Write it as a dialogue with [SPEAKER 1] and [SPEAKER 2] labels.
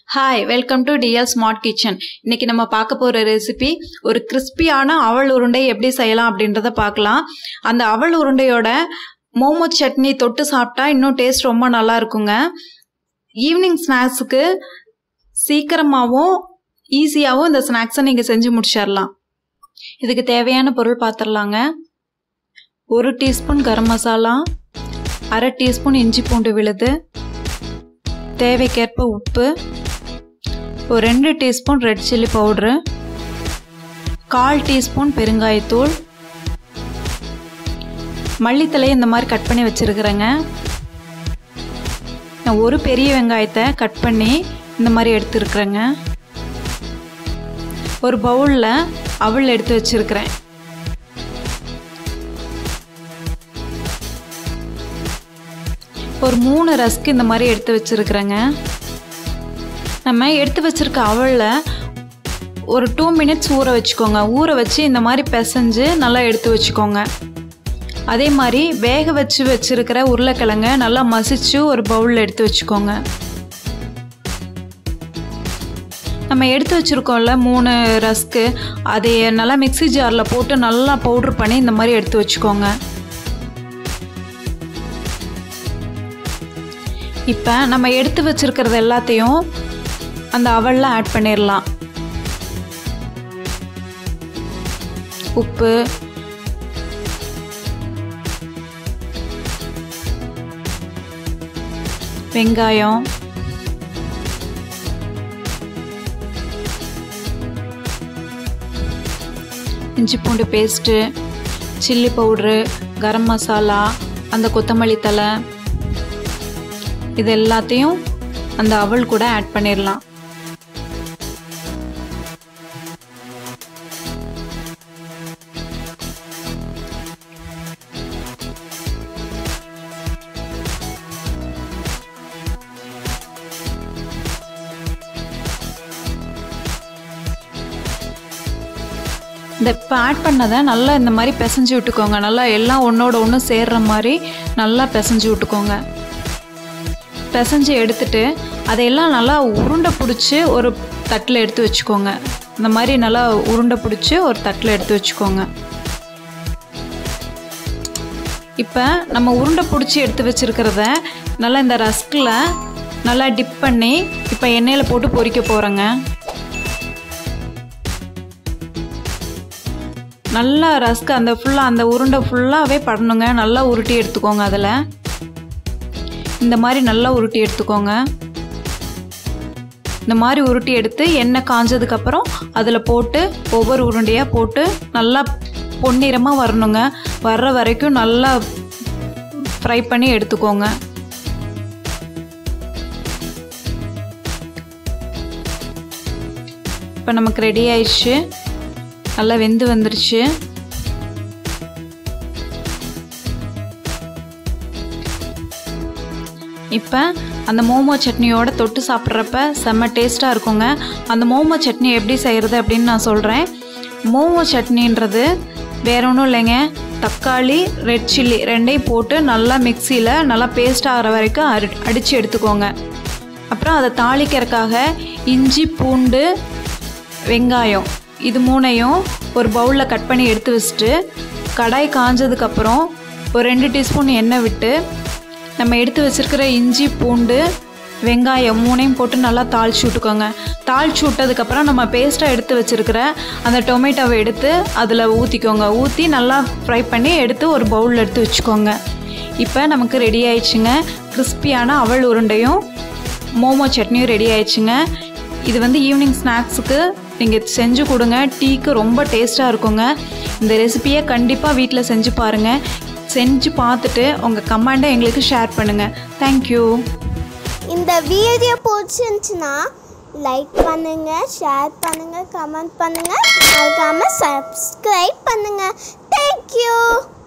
[SPEAKER 1] hi welcome to DL smart kitchen இன்னைக்கு நம்ம பார்க்க போகிற ரெசிபி ஒரு கிறிஸ்பியான அவல் உருண்டை எப்படி செய்யலாம் அப்படின்றத பார்க்கலாம் அந்த அவல் உருண்டையோட மோமோ சட்னி தொட்டு சாப்பிட்டா இன்னும் டேஸ்ட் ரொம்ப நல்லா இருக்குங்க ஈவினிங் ஸ்நாக்ஸுக்கு சீக்கிரமாகவும் ஈஸியாகவும் இந்த ஸ்நாக்ஸை நீங்கள் செஞ்சு முடிச்சிடலாம் இதுக்கு தேவையான பொருள் பார்த்துடலாங்க ஒரு டீஸ்பூன் கரம் மசாலா அரை டீஸ்பூன் இஞ்சி பூண்டு விழுது தேவைக்கேற்ப உப்பு ஒரு ரெண்டு டீஸ்பூன் ரெட் சில்லி பவுட்ரு கால் டீஸ்பூன் பெருங்காயத்தூள் மல்லித்தலையை இந்த மாதிரி கட் பண்ணி வச்சுருக்குறேங்க நான் ஒரு பெரிய வெங்காயத்தை கட் பண்ணி இந்த மாதிரி எடுத்துருக்குறேங்க ஒரு பவுலில் அவள் எடுத்து வச்சுருக்கிறேன் ஒரு மூணு ரஸ்க் இந்த மாதிரி எடுத்து வச்சுருக்குறேங்க நம்ம எடுத்து வச்சுருக்க அவளில் ஒரு டூ மினிட்ஸ் ஊற வச்சுக்கோங்க ஊற வச்சு இந்த மாதிரி பிசைஞ்சு நல்லா எடுத்து வச்சுக்கோங்க அதே மாதிரி வேக வச்சு வச்சுருக்கிற உருளைக்கிழங்க நல்லா மசிச்சு ஒரு பவுலில் எடுத்து வச்சுக்கோங்க நம்ம எடுத்து வச்சுருக்கோம்ல மூணு ரஸ்க்கு அதை நல்லா மிக்சி ஜாரில் போட்டு நல்லா பவுட்ரு பண்ணி இந்த மாதிரி எடுத்து வச்சுக்கோங்க இப்போ நம்ம எடுத்து வச்சுருக்கிறது எல்லாத்தையும் அந்த அவலில் ஆட் பண்ணிடலாம் உப்பு வெங்காயம் இஞ்சி பூண்டு paste chilli powder garam masala அந்த கொத்தமல்லி தலை இது எல்லாத்தையும் அந்த அவல் கூட ஆட் பண்ணிடலாம் இந்த இப்போ ஆட் பண்ணதை நல்லா இந்த மாதிரி பிசைஞ்சு விட்டுக்கோங்க நல்லா எல்லாம் ஒன்றோட ஒன்று சேர்ற மாதிரி நல்லா பிசைஞ்சு விட்டுக்கோங்க பிசைஞ்சு எடுத்துட்டு அதையெல்லாம் நல்லா உருண்டை பிடிச்சி ஒரு தட்டில் எடுத்து வச்சுக்கோங்க இந்த மாதிரி நல்லா உருண்டை பிடிச்சி ஒரு தட்டில் எடுத்து வச்சுக்கோங்க இப்போ நம்ம உருண்டை பிடிச்சி எடுத்து வச்சுருக்கிறத நல்லா இந்த ரஸ்கில் நல்லா டிப் பண்ணி இப்போ எண்ணெயில் போட்டு பொரிக்க போகிறேங்க நல்லா ரஸ்க் அந்த ஃபுல்லாக அந்த உருண்டை ஃபுல்லாகவே படணுங்க நல்லா உருட்டி எடுத்துக்கோங்க அதில் இந்த மாதிரி நல்லா உருட்டி எடுத்துக்கோங்க இந்த மாதிரி உருட்டி எடுத்து எண்ணெய் காஞ்சதுக்கப்புறம் அதில் போட்டு ஒவ்வொரு உருண்டையாக போட்டு நல்லா பொன்னிறமாக வரணுங்க வர்ற வரைக்கும் நல்லா ஃப்ரை பண்ணி எடுத்துக்கோங்க இப்போ நமக்கு ரெடி ஆயிடுச்சு நல்லா வெந்து வந்துருச்சு இப்போ அந்த மோமோ சட்னியோட தொட்டு சாப்பிட்றப்ப செம்ம டேஸ்ட்டாக இருக்குங்க அந்த மோமோ சட்னி எப்படி செய்கிறது அப்படின்னு நான் சொல்கிறேன் மோமோ சட்னின்றது வேற ஒன்றும் இல்லைங்க தக்காளி ரெட் சில்லி ரெண்டையும் போட்டு நல்லா மிக்சியில் நல்லா பேஸ்ட் ஆகிற வரைக்கும் அடி அடித்து எடுத்துக்கோங்க அப்புறம் அதை தாளிக்கிறதுக்காக இஞ்சி பூண்டு வெங்காயம் இது மூணையும் ஒரு பவுலில் கட் பண்ணி எடுத்து வச்சுட்டு கடாய் காஞ்சதுக்கப்புறம் ஒரு ரெண்டு டீஸ்பூன் எண்ணெய் விட்டு நம்ம எடுத்து வச்சுருக்கிற இஞ்சி பூண்டு வெங்காயம் மூணையும் போட்டு நல்லா தாளிச்சு விட்டுக்கோங்க தாளிச்சு விட்டதுக்கப்புறம் நம்ம பேஸ்ட்டாக எடுத்து வச்சுருக்கிற அந்த டொமேட்டோவை எடுத்து அதில் ஊற்றிக்கோங்க ஊற்றி நல்லா ஃப்ரை பண்ணி எடுத்து ஒரு பவுலில் எடுத்து வச்சுக்கோங்க இப்போ நமக்கு ரெடி ஆயிடுச்சுங்க கிறிஸ்பியான அவல் உருண்டையும் மோமோ சட்னியும் ரெடி ஆயிடுச்சுங்க இது வந்து ஈவினிங் ஸ்நாக்ஸுக்கு நீங்கள் செஞ்சு கொடுங்க டீக்கு ரொம்ப டேஸ்ட்டாக இருக்குங்க இந்த ரெசிப்பியை கண்டிப்பாக வீட்டில் செஞ்சு பாருங்கள் செஞ்சு பார்த்துட்டு உங்கள் கமெண்டை எங்களுக்கு ஷேர் பண்ணுங்கள் தேங்க்யூ
[SPEAKER 2] இந்த வீடியோ பிடிச்சிருந்துச்சுன்னா லைக் பண்ணுங்க ஷேர் பண்ணுங்க கமெண்ட் பண்ணுங்க மறக்காம சப்ஸ்கிரைப் பண்ணுங்க தேங்க்யூ